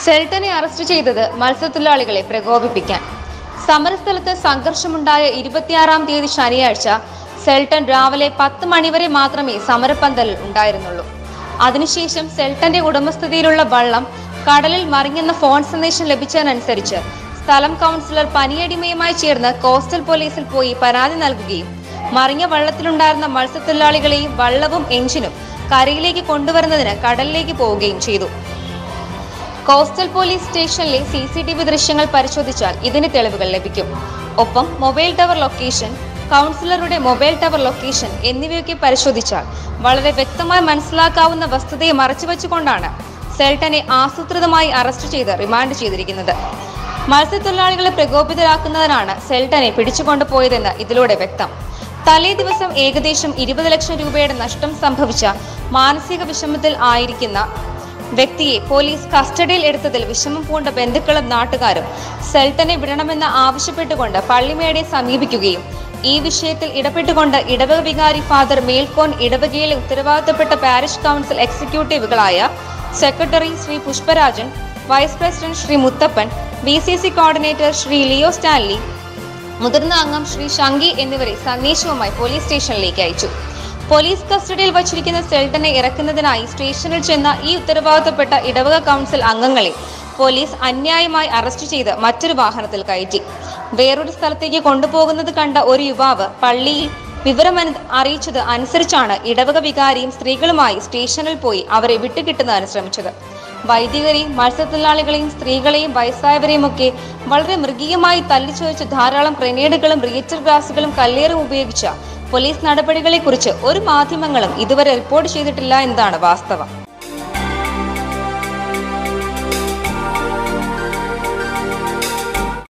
സെൽട്ടനെ arrest ചെയ്തത് മത്സ്യത്തൊഴിലാളികളെ പ്രകോപിപ്പിക്കാൻ സമരസ്ഥലത്ത് സംഘർഷമുണ്ടായ ഇരുപത്തിയാറാം തീയതി ശനിയാഴ്ച സെൽട്ടൺ രാവിലെ പത്ത് മണിവരെ മാത്രമേ സമരപ്പന്തലിൽ ഉണ്ടായിരുന്നുള്ളൂ അതിനുശേഷം സെൽട്ടന്റെ ഉടമസ്ഥതയിലുള്ള വള്ളം കടലിൽ മറിഞ്ഞെന്ന ഫോൺ സന്ദേശം ലഭിച്ചതിനനുസരിച്ച് സ്ഥലം കൗൺസിലർ പനിയടിമയുമായി ചേർന്ന് കോസ്റ്റൽ പോലീസിൽ പോയി പരാതി നൽകുകയും മറിഞ്ഞ വള്ളത്തിലുണ്ടായിരുന്ന മത്സ്യത്തൊഴിലാളികളെയും വള്ളവും എഞ്ചിനും കരയിലേക്ക് കൊണ്ടുവരുന്നതിന് കടലിലേക്ക് പോവുകയും ചെയ്തു കോസ്റ്റൽ പോലീസ് സ്റ്റേഷനിലെ സി സി ടി വി ദൃശ്യങ്ങൾ പരിശോധിച്ചാൽ ഇതിന് തെളിവുകൾ ലഭിക്കും ഒപ്പം മൊബൈൽ ടവർ ലൊക്കേഷൻ കൗൺസിലറുടെ മൊബൈൽ ടവർ ലൊക്കേഷൻ എന്നിവയൊക്കെ പരിശോധിച്ചാൽ വളരെ വ്യക്തമായി മനസ്സിലാക്കാവുന്ന വസ്തുതയെ മറച്ചുവെച്ചുകൊണ്ടാണ് സെൽട്ടനെ ആസൂത്രിതമായി അറസ്റ്റ് ചെയ്ത് റിമാൻഡ് ചെയ്തിരിക്കുന്നത് മത്സ്യത്തൊഴിലാളികളെ പ്രകോപിതരാക്കുന്നതിനാണ് സെൽട്ടനെ പിടിച്ചുകൊണ്ടുപോയതെന്ന് ഇതിലൂടെ വ്യക്തം തലേ ദിവസം ഏകദേശം ഇരുപത് ലക്ഷം രൂപയുടെ നഷ്ടം സംഭവിച്ച മാനസിക വിഷമത്തിൽ ആയിരിക്കുന്ന വ്യക്തിയെ പോലീസ് കസ്റ്റഡിയിൽ എടുത്തതിൽ വിഷമം പൂണ്ട ബന്ധുക്കളും നാട്ടുകാരും സെൽട്ടനെ വിടണമെന്ന് ആവശ്യപ്പെട്ടുകൊണ്ട് പള്ളിമേടെ സമീപിക്കുകയും ഈ വിഷയത്തിൽ ഇടപെട്ടുകൊണ്ട് ഇടവക വികാരി ഫാദർ മേൽക്കോൻ ഇടവകയിലെ ഉത്തരവാദിത്തപ്പെട്ട പാരിഷ് കൗൺസിൽ എക്സിക്യൂട്ടീവുകളായ secretary Shri Pushparajan vice president Shri Muthappan B C C coordinator Shri Leo Stanley മുതിർന്ന അംഗം ശ്രീ ഷങ്കി എന്നിവരെ സന്ദേശവുമായി പോലീസ് സ്റ്റേഷനിലേക്ക് അയച്ചു പോലീസ് കസ്റ്റഡിയിൽ വച്ചിരിക്കുന്ന സെൽട്ടനെ ഇറക്കുന്നതിനായി സ്റ്റേഷനിൽ ചെന്ന ഈ ഉത്തരവാദിത്തപ്പെട്ട ഇടവക കൗൺസിൽ അംഗങ്ങളെ പോലീസ് അന്യായമായി അറസ്റ്റ് ചെയ്ത് മറ്റൊരു വാഹനത്തിൽ കയറ്റി വേറൊരു സ്ഥലത്തേക്ക് കൊണ്ടുപോകുന്നത് കണ്ട ഒരു യുവാവ് പള്ളിയിൽ വിവരം അന- അറിയിച്ചത് അനുസരിച്ചാണ് ഇടവക വികാരിയും സ്ത്രീകളുമായി സ്റ്റേഷനിൽ പോയി അവരെ വിട്ടുകിട്ടുന്നതിന് ശ്രമിച്ചത് വൈദികരെയും മത്സ്യത്തൊഴിലാളികളെയും സ്ത്രീകളെയും വയസ്സായവരെയും ഒക്കെ വളരെ മൃഗീയമായി തല്ലിച്ചോദിച്ച ധാരാളം ഗ്രനേഡുകളും റിയേറ്റർ ഗ്ലാസുകളും കല്ലേറും ഉപയോഗിച്ച പോലീസ് നടപടികളെക്കുറിച്ച് ഒരു മാധ്യമങ്ങളും ഇതുവരെ റിപ്പോർട്ട് ചെയ്തിട്ടില്ല എന്നതാണ് വാസ്തവം